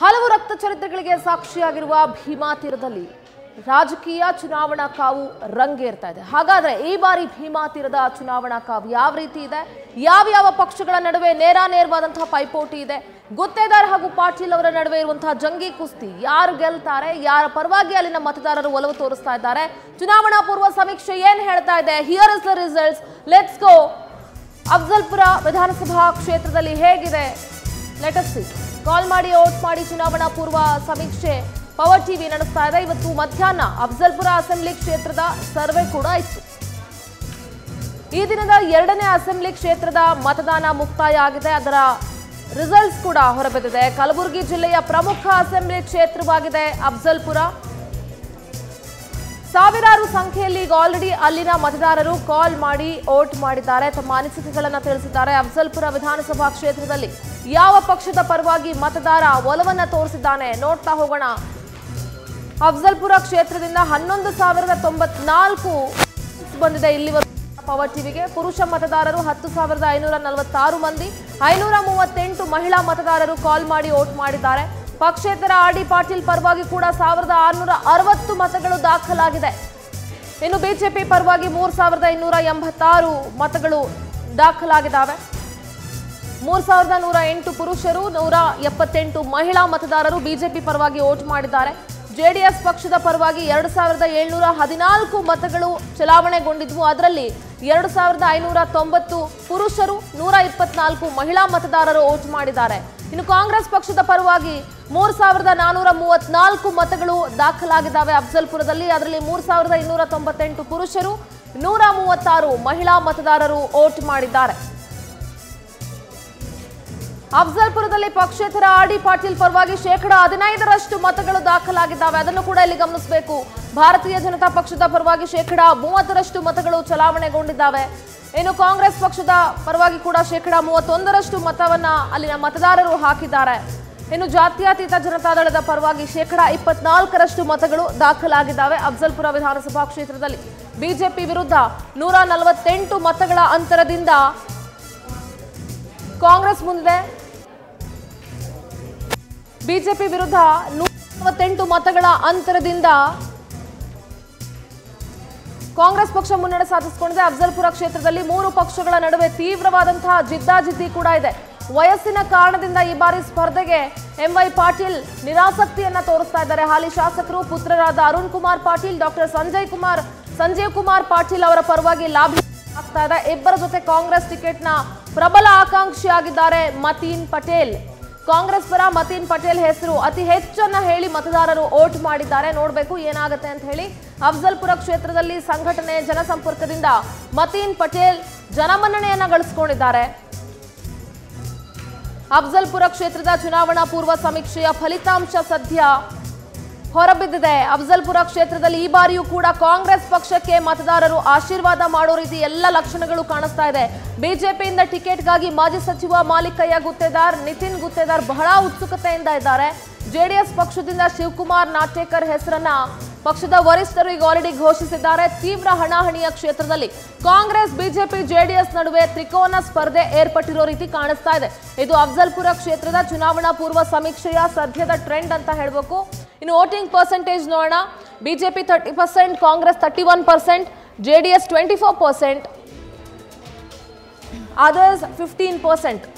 ಹಲವು ರಕ್ತ ಚರಿತ್ರೆಗಳಿಗೆ ಸಾಕ್ಷಿಯಾಗಿರುವ ಭೀಮಾ ತೀರದಲ್ಲಿ ರಾಜಕೀಯ ಚುನಾವಣಾ ಕಾವು ರಂಗೇರ್ತಾ ಇದೆ ಹಾಗಾದ್ರೆ ಈ ಬಾರಿ ಭೀಮಾ ತೀರದ ಚುನಾವಣಾ ಕಾವು ಯಾವ ರೀತಿ ಇದೆ ಯಾವ ಯಾವ ಪಕ್ಷಗಳ ನಡುವೆ ನೇರ ನೇರವಾದಂತಹ ಪೈಪೋಟಿ ಇದೆ ಗುತ್ತೇದಾರ್ ಹಾಗೂ ಪಾಟೀಲ್ ಅವರ ನಡುವೆ ಇರುವಂತಹ ಜಂಗಿ ಕುಸ್ತಿ ಯಾರು ಗೆಲ್ತಾರೆ ಯಾರ ಪರವಾಗಿ ಅಲ್ಲಿನ ಮತದಾರರು ಒಲವು ತೋರಿಸ್ತಾ ಇದ್ದಾರೆ ಚುನಾವಣಾ ಪೂರ್ವ ಸಮೀಕ್ಷೆ ಏನ್ ಹೇಳ್ತಾ ಇದೆ here is the results let's go Afzalpur ವಿಧಾನಸಭಾ ಕ್ಷೇತ್ರದಲ್ಲಿ ಹೇಗಿದೆ ಲೆಟಸ್ ಕಾಲ್ ಮಾಡಿ ಓಟ್ ಮಾಡಿ ಚುನಾವಣಾ ಪೂರ್ವ ಸಮೀಕ್ಷೆ ಪವರ್ ಟಿವಿ ನಡೆಸ್ತಾ ಇದೆ ಇವತ್ತು ಮಧ್ಯಾಹ್ನ ಅಫ್ಜಲ್ಪುರ ಅಸೆಂಬ್ಲಿ ಕ್ಷೇತ್ರದ ಸರ್ವೆ ಕೂಡ ಇತ್ತು ಈ ದಿನದ ಎರಡನೇ ಅಸೆಂಬ್ಲಿ ಕ್ಷೇತ್ರದ ಮತದಾನ ಮುಕ್ತಾಯ ಆಗಿದೆ ಅದರ ರಿಸಲ್ಟ್ಸ್ ಕೂಡ ಹೊರಬಿದ್ದಿದೆ ಕಲಬುರಗಿ ಜಿಲ್ಲೆಯ ಪ್ರಮುಖ ಅಸೆಂಬ್ಲಿ ಕ್ಷೇತ್ರವಾಗಿದೆ ಅಫ್ಜಲ್ಪುರ ಸಾವಿರಾರು ಸಂಖ್ಯೆಯಲ್ಲಿ ಈಗ ಆಲ್ರೆಡಿ ಅಲ್ಲಿನ ಮತದಾರರು ಕಾಲ್ ಮಾಡಿ ಓಟ್ ಮಾಡಿದ್ದಾರೆ ತಮ್ಮ ಅನಿಸಿಕೆಗಳನ್ನು ತಿಳಿಸಿದ್ದಾರೆ ಅಫ್ಜಲ್ಪುರ ವಿಧಾನಸಭಾ ಕ್ಷೇತ್ರದಲ್ಲಿ ಯಾವ ಪಕ್ಷದ ಪರವಾಗಿ ಮತದಾರ ಒಲವನ್ನ ತೋರಿಸಿದ್ದಾನೆ ನೋಡ್ತಾ ಹೋಗೋಣ ಅಫ್ಜಲ್ಪುರ ಕ್ಷೇತ್ರದಿಂದ ಹನ್ನೊಂದು ಸಾವಿರದ ತೊಂಬತ್ನಾಲ್ಕು ಬಂದಿದೆ ಇಲ್ಲಿವರೆಗೂ ಪವರ್ ಟಿವಿಗೆ ಪುರುಷ ಮತದಾರರು ಹತ್ತು ಸಾವಿರದ ಐನೂರ ನಲವತ್ತಾರು ಮಂದಿ ಐನೂರ ಮೂವತ್ತೆಂಟು ಮಹಿಳಾ ಮತದಾರರು ಕಾಲ್ ಮಾಡಿ ಓಟ್ ಮಾಡಿದ್ದಾರೆ ಪಕ್ಷೇತರ ಆರ್ ಡಿ ಪಾಟೀಲ್ ಪರವಾಗಿ ಕೂಡ ಸಾವಿರದ ಆರುನೂರ ಅರವತ್ತು ಮತಗಳು ದಾಖಲಾಗಿದೆ ಇನ್ನು ಬಿಜೆಪಿ ಪರವಾಗಿ ಮೂರ್ ಸಾವಿರದ ಇನ್ನೂರ ಎಂಬತ್ತಾರು ಮತಗಳು ದಾಖಲಾಗಿದ್ದಾವೆ ಮೂರ್ ಸಾವಿರದ ನೂರ ಎಂಟು ಪುರುಷರು ನೂರ ಎಪ್ಪತ್ತೆಂಟು ಮಹಿಳಾ ಮತದಾರರು ಬಿಜೆಪಿ ಪರವಾಗಿ ವೋಟ್ ಮಾಡಿದ್ದಾರೆ ಜೆಡಿಎಸ್ ಪಕ್ಷದ ಪರವಾಗಿ ಎರಡು ಸಾವಿರದ ಏಳ್ನೂರ ಹದಿನಾಲ್ಕು ಮತಗಳು ಚಲಾವಣೆಗೊಂಡಿದ್ವು ಅದರಲ್ಲಿ ಎರಡು ಸಾವಿರದ ಐನೂರ ತೊಂಬತ್ತು ಪುರುಷರು ನೂರ ಇಪ್ಪತ್ನಾಲ್ಕು ಮಹಿಳಾ ಮತದಾರರು ವೋಟ್ ಮಾಡಿದ್ದಾರೆ ಇನ್ನು ಕಾಂಗ್ರೆಸ್ ಪಕ್ಷದ ಪರವಾಗಿ ಮೂರ್ ಸಾವಿರದ ನಾನೂರ ಮೂವತ್ನಾಲ್ಕು ಮತಗಳು ದಾಖಲಾಗಿದ್ದಾವೆ ಅಫ್ಜಲ್ಪುರದಲ್ಲಿ ಅದರಲ್ಲಿ ಮೂರ್ ಸಾವಿರದ ಇನ್ನೂರ ತೊಂಬತ್ತೆಂಟು ಪುರುಷರು ನೂರ ಮೂವತ್ತಾರು ಮಹಿಳಾ ಮತದಾರರು ವೋಟ್ ಮಾಡಿದ್ದಾರೆ ಅಫ್ಜಲ್ಪುರದಲ್ಲಿ ಪಕ್ಷೇತರ ಆರ್ ಡಿ ಪಾಟೀಲ್ ಪರವಾಗಿ ಶೇಕಡ ಹದಿನೈದರಷ್ಟು ಮತಗಳು ದಾಖಲಾಗಿದ್ದಾವೆ ಅದನ್ನು ಕೂಡ ಇಲ್ಲಿ ಗಮನಿಸಬೇಕು ಭಾರತೀಯ ಜನತಾ ಪಕ್ಷದ ಪರವಾಗಿ ಶೇಕಡ ಮೂವತ್ತರಷ್ಟು ಮತಗಳು ಚಲಾವಣೆಗೊಂಡಿದ್ದಾವೆ ಇನ್ನು ಕಾಂಗ್ರೆಸ್ ಪಕ್ಷದ ಪರವಾಗಿ ಕೂಡ ಶೇಕಡ ಮೂವತ್ತೊಂದರಷ್ಟು ಮತವನ್ನ ಅಲ್ಲಿನ ಮತದಾರರು ಹಾಕಿದ್ದಾರೆ ಇನ್ನು ಜಾತ್ಯತೀತ ಜನತಾದಳದ ಪರವಾಗಿ ಶೇಕಡ ಇಪ್ಪತ್ನಾಲ್ಕರಷ್ಟು ಮತಗಳು ದಾಖಲಾಗಿದ್ದಾವೆ ಅಫ್ಜಲ್ಪುರ ವಿಧಾನಸಭಾ ಕ್ಷೇತ್ರದಲ್ಲಿ ಬಿಜೆಪಿ ವಿರುದ್ಧ ನೂರ ನಲವತ್ತೆಂಟು ಮತಗಳ ಅಂತರದಿಂದ ಕಾಂಗ್ರೆಸ್ ಮುಂದಿದೆ ಬಿಜೆಪಿ ವಿರುದ್ಧ ನೂರ ನಲವತ್ತೆಂಟು ಮತಗಳ ಅಂತರದಿಂದ ಕಾಂಗ್ರೆಸ್ ಪಕ್ಷ ಮುನ್ನಡೆ ಸಾಧಿಸಿಕೊಂಡಿದೆ ಅಫ್ಜಲ್ಪುರ ಕ್ಷೇತ್ರದಲ್ಲಿ ಮೂರು ಪಕ್ಷಗಳ ನಡುವೆ ತೀವ್ರವಾದಂತಹ ಜಿದ್ದಾಜಿದ್ದಿ ಕೂಡ ಇದೆ ವಯಸ್ಸಿನ ಕಾರಣದಿಂದ ಈ ಬಾರಿ ಸ್ಪರ್ಧೆಗೆ ಎಂವೈ ಪಾಟೀಲ್ ನಿರಾಸಕ್ತಿಯನ್ನ ತೋರಿಸ್ತಾ ಇದ್ದಾರೆ ಹಾಲಿ ಶಾಸಕರು ಪುತ್ರರಾದ ಅರುಣ್ ಕುಮಾರ್ ಪಾಟೀಲ್ ಡಾಕ್ಟರ್ ಸಂಜಯ್ ಕುಮಾರ್ ಸಂಜೀವ್ ಕುಮಾರ್ ಪಾಟೀಲ್ ಅವರ ಪರವಾಗಿ ಲಾಭ ಆಗ್ತಾ ಇದೆ ಇಬ್ಬರ ಜೊತೆ ಕಾಂಗ್ರೆಸ್ ಟಿಕೆಟ್ನ ಪ್ರಬಲ ಆಕಾಂಕ್ಷಿಯಾಗಿದ್ದಾರೆ ಮತೀನ್ ಪಟೇಲ್ ಕಾಂಗ್ರೆಸ್ ಪರ ಮತೀನ್ ಪಟೇಲ್ ಹೆಸರು ಅತಿ ಹೆಚ್ಚನ್ನ ಹೇಳಿ ಮತದಾರರು ವೋಟ್ ಮಾಡಿದ್ದಾರೆ ನೋಡಬೇಕು ಏನಾಗುತ್ತೆ ಅಂತ ಹೇಳಿ ಅಫ್ಜಲ್ಪುರ ಕ್ಷೇತ್ರದಲ್ಲಿ ಸಂಘಟನೆ ಜನಸಂಪರ್ಕದಿಂದ ಮತೀನ್ ಪಟೇಲ್ ಜನಮನ್ನಣೆಯನ್ನ ಗಳಿಸಿಕೊಂಡಿದ್ದಾರೆ ಅಫ್ಜಲ್ಪುರ ಕ್ಷೇತ್ರದ ಚುನಾವಣಾ ಪೂರ್ವ ಸಮೀಕ್ಷೆಯ ಫಲಿತಾಂಶ ಸದ್ಯ ಹೊರಬಿದ್ದಿದೆ ಅಫ್ಜಲ್ಪುರ ಕ್ಷೇತ್ರದಲ್ಲಿ ಈ ಬಾರಿಯೂ ಕೂಡ ಕಾಂಗ್ರೆಸ್ ಪಕ್ಷಕ್ಕೆ ಮತದಾರರು ಆಶೀರ್ವಾದ ಮಾಡೋ ರೀತಿ ಎಲ್ಲ ಲಕ್ಷಣಗಳು ಕಾಣಿಸ್ತಾ ಇದೆ ಬಿಜೆಪಿಯಿಂದ ಟಿಕೆಟ್ಗಾಗಿ ಮಾಜಿ ಸಚಿವ ಮಾಲಿಕಯ್ಯ ಗುತ್ತೇದಾರ್ ನಿತಿನ್ ಗುತ್ತೇದಾರ್ ಬಹಳ ಉತ್ಸುಕತೆಯಿಂದ ಇದ್ದಾರೆ ಜೆಡಿಎಸ್ ಪಕ್ಷದಿಂದ ಶಿವಕುಮಾರ್ ನಾಟೇಕರ್ ಹೆಸರನ್ನ ಪಕ್ಷದ ವರಿಷ್ಠರು ಈಗ ಆಲ್ರೆಡಿ ಘೋಷಿಸಿದ್ದಾರೆ ತೀವ್ರ ಹಣಾಹಣಿಯ ಕ್ಷೇತ್ರದಲ್ಲಿ ಕಾಂಗ್ರೆಸ್ ಬಿಜೆಪಿ ಜೆಡಿಎಸ್ ನಡುವೆ ತ್ರಿಕೋನ ಸ್ಪರ್ಧೆ ಏರ್ಪಟ್ಟಿರೋ ರೀತಿ ಕಾಣಿಸ್ತಾ ಇದೆ ಇದು ಅಫ್ಜಲ್ಪುರ ಕ್ಷೇತ್ರದ ಚುನಾವಣಾ ಪೂರ್ವ ಸಮೀಕ್ಷೆಯ ಸದ್ಯದ ಟ್ರೆಂಡ್ ಅಂತ ಹೇಳಬೇಕು ಇನ್ನು ವೋಟಿಂಗ್ ಪರ್ಸೆಂಟೇಜ್ ನೋಡೋಣ BJP thirty percent Congress thirty one percent J D S twenty four percent others fifteen percent